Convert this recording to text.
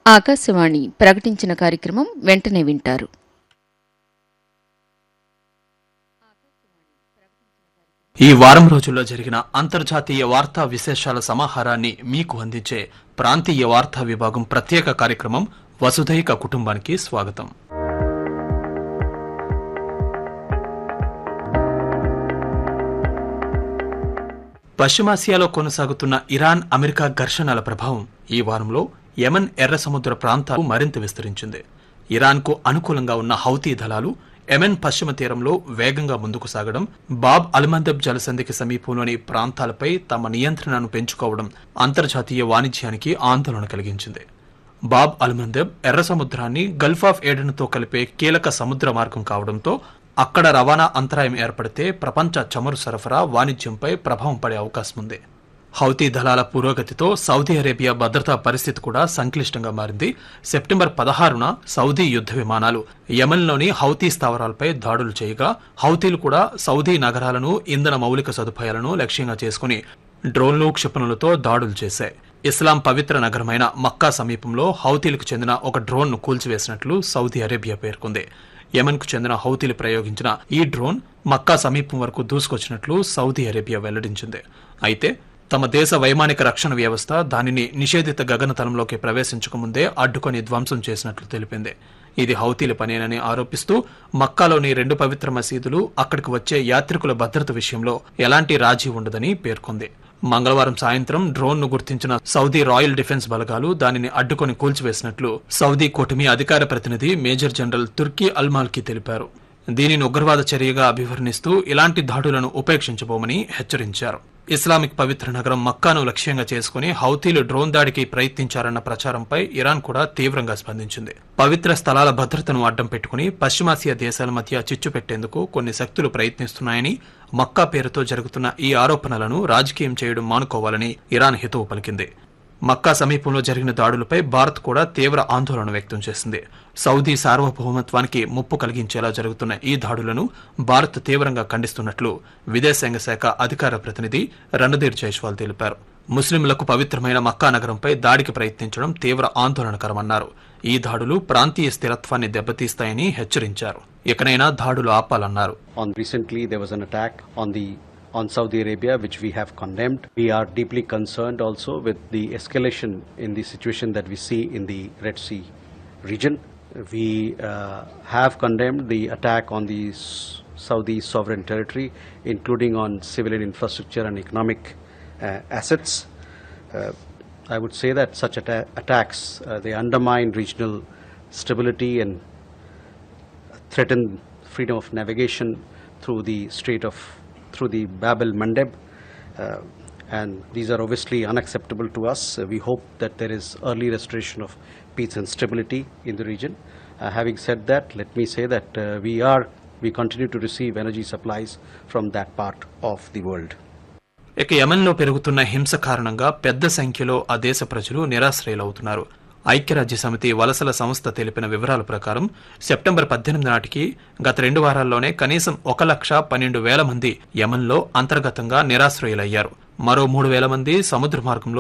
ఆకాశవాణి ప్రకటించిన కార్యక్రమం వెంటనే వింటారు ఈ వారం రోజుల్లో జరిగిన అంతర్జాతీయ వార్తా విశేషాల సమాహారాన్ని మీకు అందించే ప్రాంతీయ వార్తా విభాగం ప్రత్యేక కార్యక్రమం వసుధైక కుటుంబానికి స్వాగతం పశ్చిమాసియాలో కొనసాగుతున్న ఇరాన్ అమెరికా ఘర్షణల ప్రభావం ఈ వారంలో యెమెన్ ఎర్ర సముద్ర ప్రాంతాలు మరింత విస్తరించింది ఇరాన్కు అనుకూలంగా ఉన్న హౌతీ దళాలు యెమెన్ పశ్చిమ తీరంలో వేగంగా ముందుకు సాగడం బాబ్ అల్మందబ్ జలసంధికి సమీపంలోని ప్రాంతాలపై తమ నియంత్రణను పెంచుకోవడం అంతర్జాతీయ వాణిజ్యానికి ఆందోళన కలిగించింది బాబ్ అల్మందబ్ ఎర్ర సముద్రాన్ని గల్ఫ్ ఆఫ్ ఏడెన్తో కలిపే కీలక సముద్ర మార్గం కావడంతో అక్కడ రవాణా అంతరాయం ఏర్పడితే ప్రపంచ చమురు సరఫరా వాణిజ్యంపై ప్రభావం పడే అవకాశం ఉంది హౌతీ దళాల పురోగతితో సౌదీ అరేబియా భద్రతా పరిస్థితి కూడా సంక్లిష్టంగా మారింది సెప్టెంబర్ పదహారున సౌదీ యుద్ధ విమానాలు యెమెన్లోని హౌతీ స్థావరాలపై దాడులు చేయగా హౌతీలు కూడా సౌదీ నగరాలను ఇంధన మౌలిక సదుపాయాలను లక్ష్యంగా చేసుకుని డ్రోన్లు క్షిపణులతో దాడులు చేశాయి ఇస్లాం పవిత్ర నగరమైన మక్కా సమీపంలో హౌతీలకు చెందిన ఒక డ్రోన్ను కూల్చివేసినట్లు సౌదీ అరేబియా పేర్కొంది యెమెన్కు చెందిన హౌతీలు ప్రయోగించిన ఈ డ్రోన్ మక్కా సమీపం వరకు దూసుకొచ్చినట్లు సౌదీ అరేబియా వెల్లడించింది అయితే తమ దేశ వైమానిక రక్షణ వ్యవస్థ దానిని నిషేధిత గగనతలంలోకి ప్రవేశించకముందే అడ్డుకొని ధ్వంసం చేసినట్లు తెలిపింది ఇది హౌతీల పనేనని ఆరోపిస్తూ మక్కాలోని రెండు పవిత్ర మసీదులు అక్కడికి వచ్చే యాత్రికుల భద్రత విషయంలో ఎలాంటి రాజీ ఉండదని పేర్కొంది మంగళవారం సాయంత్రం డ్రోన్ ను గుర్తించిన సౌదీ రాయల్ డిఫెన్స్ బలగాలు దానిని అడ్డుకొని కూల్చివేసినట్లు సౌదీ కూటమి అధికార ప్రతినిధి మేజర్ జనరల్ తుర్కీ అల్మాల్కి తెలిపారు దీనిని ఉగ్రవాద చర్యగా అభివర్ణిస్తూ ఇలాంటి దాడులను ఉపేక్షించబోమని హెచ్చరించారు ఇస్లామిక్ పవిత్ర నగరం మక్కాను లక్ష్యంగా చేసుకుని హౌతీలు డ్రోన్ దాడికి ప్రయత్నించారన్న ప్రచారంపై ఇరాన్ కూడా తీవ్రంగా స్పందించింది పవిత్ర స్థలాల భద్రతను అడ్డం పెట్టుకుని పశ్చిమాసియా దేశాల మధ్య చిచ్చు పెట్టేందుకు కొన్ని శక్తులు ప్రయత్నిస్తున్నాయని మక్కా పేరుతో జరుగుతున్న ఈ ఆరోపణలను రాజకీయం చేయడం మానుకోవాలని ఇరాన్ హితవు పలికింది మక్కా సమీపంలో జరిగిన దాడులపై భారత్ కూడా తీవ్ర ఆందోళన వ్యక్తం చేసింది సౌదీ సార్వభౌమత్వానికి ముప్పు కలిగించేలా జరుగుతున్న ఈ దాడులను భారత్ తీవ్రంగా ఖండిస్తున్నట్లు విదేశాంగ శాఖ అధికార ప్రతినిధి రణధీర్ జైస్వాల్ తెలిపారు ముస్లింలకు పవిత్రమైన మక్కా నగరంపై దాడికి ప్రయత్నించడం తీవ్ర ఆందోళనకరమన్నారు ఈ దాడులు ప్రాంతీయ స్థిరత్వాన్ని దెబ్బతీస్తాయని హెచ్చరించారు ఇకనైనా దాడులు ఆపాలన్నారు On recently, there was an attack on the on Saudi Arabia, which we have condemned. We are deeply concerned also with the escalation in the situation that we see in the Red Sea region. We uh, have condemned the attack on the S- Saudi sovereign territory, including on civilian infrastructure and economic uh, assets. Uh, I would say that such atta- attacks uh, they undermine regional stability and threaten freedom of navigation through the Strait of through the Bab el Mandeb, uh, and these are obviously unacceptable to us. Uh, we hope that there is early restoration of peace and stability in the region. Uh, having said that, let me say that uh, we are we continue to receive energy supplies from that part of the world. ఇక యెమెన్లో పెరుగుతున్న హింస కారణంగా పెద్ద సంఖ్యలో ఆ దేశ ప్రజలు నిరాశ్రయులవుతున్నారు ఐక్యరాజ్య సమితి వలసల సంస్థ తెలిపిన వివరాల ప్రకారం సెప్టెంబర్ పద్దెనిమిది నాటికి గత రెండు వారాల్లోనే కనీసం ఒక లక్ష పన్నెండు వేల మంది యెమెన్లో అంతర్గతంగా నిరాశ్రయులయ్యారు మరో మూడు వేల మంది సముద్ర మార్గంలో